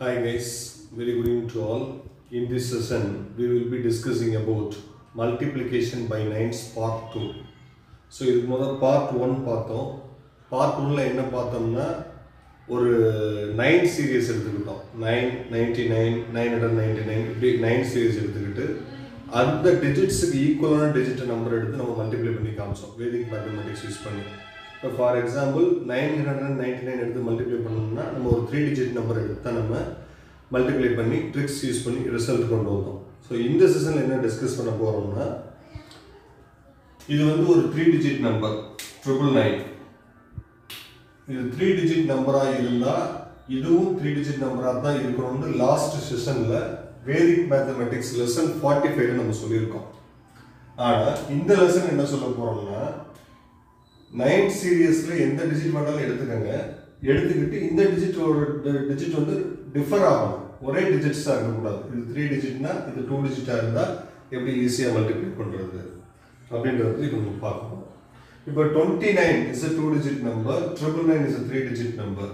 Hi guys, very good evening to all. In this session, we will be discussing about multiplication by nines part 2. So இதுக்கு முதல் part one பார்த்தோம் part ஒன்னில் என்ன பார்த்தோம்னா ஒரு nine series எடுத்துக்கிட்டோம் nine ninety nine nine hundred ninety nine இப்படி nine series எடுத்துக்கிட்டு அந்த டிஜிட்ஸுக்கு ஈக்குவலான டிஜிட் நம்பர் எடுத்து நம்ம மல்டிப்ளை பண்ணி காமிச்சோம் வேதிக் மேத்தமெட்டிக்ஸ் யூஸ் பண்ணி இப்போ for example nine hundred ninety nine எடுத்து மல்டிப்ளை பண்ணோம்னா நம்ம ஒரு த்ரீ டிஜிட் நம்பர் எடுத்து தான் நம்ம மல்டிப்ளை பண்ணி ட்ரிக்ஸ் யூஸ் பண்ணி ரிசல்ட் கொண்டு வந்தோம் ஸோ இந்த செஷனில் என்ன டிஸ்கஸ் பண்ண போகிறோம்னா இது வந்து ஒரு three digit number triple nine இது த்ரீ டிஜிட் நம்பராக இருந்தால் இதுவும் த்ரீ டிஜிட் நம்பராக தான் இருக்கணும்னு லாஸ்ட் செஷனில் வேதிக் மேத்தமெட்டிக்ஸ் லெசன் ஃபார்ட்டி ஃபைவ்ல நம்ம சொல்லியிருக்கோம் ஆனால் இந்த லெசன் என்ன சொல்ல போகிறோம்னா நைன் சீரியஸில் எந்த டிஜிட் வேணாலும் எடுத்துக்கோங்க எடுத்துக்கிட்டு இந்த டிஜிட் ஒரு டிஜிட் வந்து டிஃபர் ஆகணும் ஒரே டிஜிட்ஸாக இருக்கக்கூடாது இது த்ரீ டிஜிட்னா இது டூ டிஜிட்டாக இருந்தால் எப்படி ஈஸியாக மல்டிப்ளை பண்ணுறது அப்படின்றது இப்போ நம்ம பார்க்கணும் இப்போ twenty nine is a two digit number triple nine is a three digit number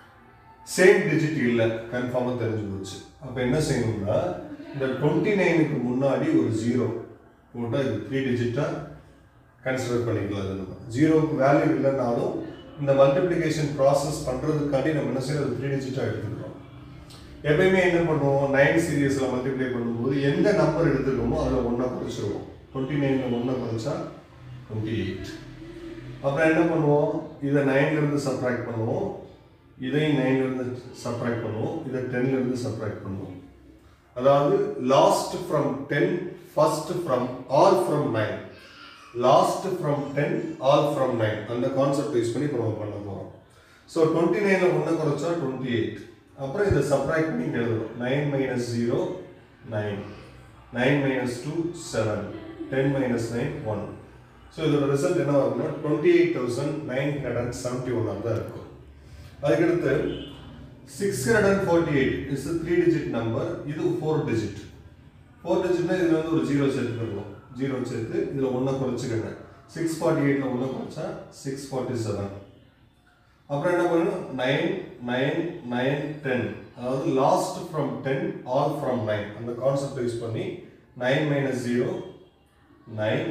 same digit இல்லை கன்ஃபார்மாக தெரிஞ்சு போச்சு அப்போ என்ன செய்யணும்னா இந்த டுவெண்ட்டி நைனுக்கு முன்னாடி ஒரு ஜீரோ போட்டால் இது த்ரீ டிஜிட்டாக கன்சிடர் பண்ணிக்கலாம் அது நம்ம ஜீரோக்கு வேல்யூ இல்லைனாலும் இந்த மல்டிப்ளிகேஷன் ப்ராசஸ் பண்ணுறதுக்காண்டி நம்ம என்ன செய்யறது த்ரீ டிஜிட்டாக எடுத்துக்கிறோம் எப்பயுமே என்ன பண்ணுவோம் நைன் சீரியஸில் மல்டிப்ளை பண்ணும்போது எந்த நம்பர் எடுத்துக்கோமோ அதில் ஒன்றா குறைச்சிருவோம் டுவெண்ட்டி நைனில் ஒன்றா குறைச்சா டுவெண்ட்டி எயிட் அப்புறம் என்ன பண்ணுவோம் இதை நைன்லேருந்து சப்ராக்ட் பண்ணுவோம் இதையும் நைன்லேருந்து சப்ராக்ட் பண்ணுவோம் இதை டென்லேருந்து சப்ராக்ட் பண்ணுவோம் அதாவது last from ten first from all from nine last from ten all from nine அந்த கான்செப்ட் யூஸ் பண்ணி இப்போ நம்ம பண்ண போகிறோம் ஸோ டுவெண்ட்டி நைனில் ஒன்று குறைச்சா டுவெண்ட்டி எயிட் அப்புறம் இதை சப்ராக்ட் பண்ணி இங்கே எழுதணும் nine minus zero nine nine minus two seven ten minus nine one so இதோட ரிசல்ட் என்ன வரும்னா twenty eight thousand nine hundred and seventy ஒன்னாக தான் இருக்கும் அதுக்கடுத்து six hundred and forty eight is three digit number இது ஃபோர் டிஜிட் ஃபோர் டிஜிட்னா இதில் வந்து ஒரு ஜீரோ சேர்த்துக்கணும் ஜீரோ சேர்த்து இதில் ஒன்றை குறைச்சிக்கங்க சிக்ஸ் ஃபார்ட்டி எயிட்டில் ஒன்று குறைச்சா சிக்ஸ் ஃபார்ட்டி செவன் அப்புறம் என்ன பண்ணணும் நைன் நைன் நைன் டென் அதாவது last from ten all from nine அந்த கான்செப்ட் யூஸ் பண்ணி nine minus zero nine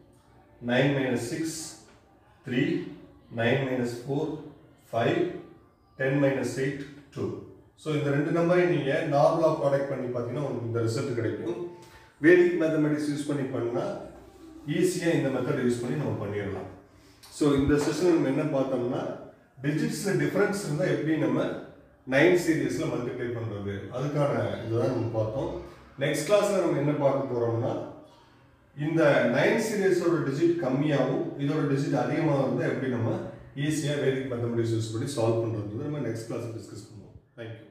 nine minus six three nine minus four five ten minus eight two so இந்த ரெண்டு நம்பரையும் நீங்கள் நார்மலாக ப்ராடக்ட் பண்ணி பார்த்தீங்கன்னா உங்களுக்கு இந்த ரிசல்ட் கிடைக்கும் வேதிக் மேத்தமெட்டிக்ஸ் யூஸ் பண்ணி பண்ணால் ஈஸியாக இந்த மெத்தட் யூஸ் பண்ணி நம்ம பண்ணிடலாம் ஸோ இந்த செஷன் நம்ம என்ன பார்த்தோம்னா டிஜிட்ஸில் டிஃப்ரென்ஸ் இருந்தால் எப்படி நம்ம நைன் சீரியஸில் மல்டிப்ளை பண்ணுறது அதுக்கான இதுதான் நம்ம பார்த்தோம் நெக்ஸ்ட் கிளாஸில் நம்ம என்ன பார்க்க போகிறோம்னா இந்த நைன் சீரியஸோட டிஜிட் கம்மியாகவும் இதோட டிஜிட் அதிகமாக இருந்தால் எப்படி நம்ம ஈஸியாக வேதிக் மேத்தமெட்டிக்ஸ் யூஸ் பண்ணி சால்வ் பண்ணுறது நம்ம நெக்ஸ்ட் கிளாஸில் டிஸ்கஸ் பண்ணுவோம் தேங்க்யூ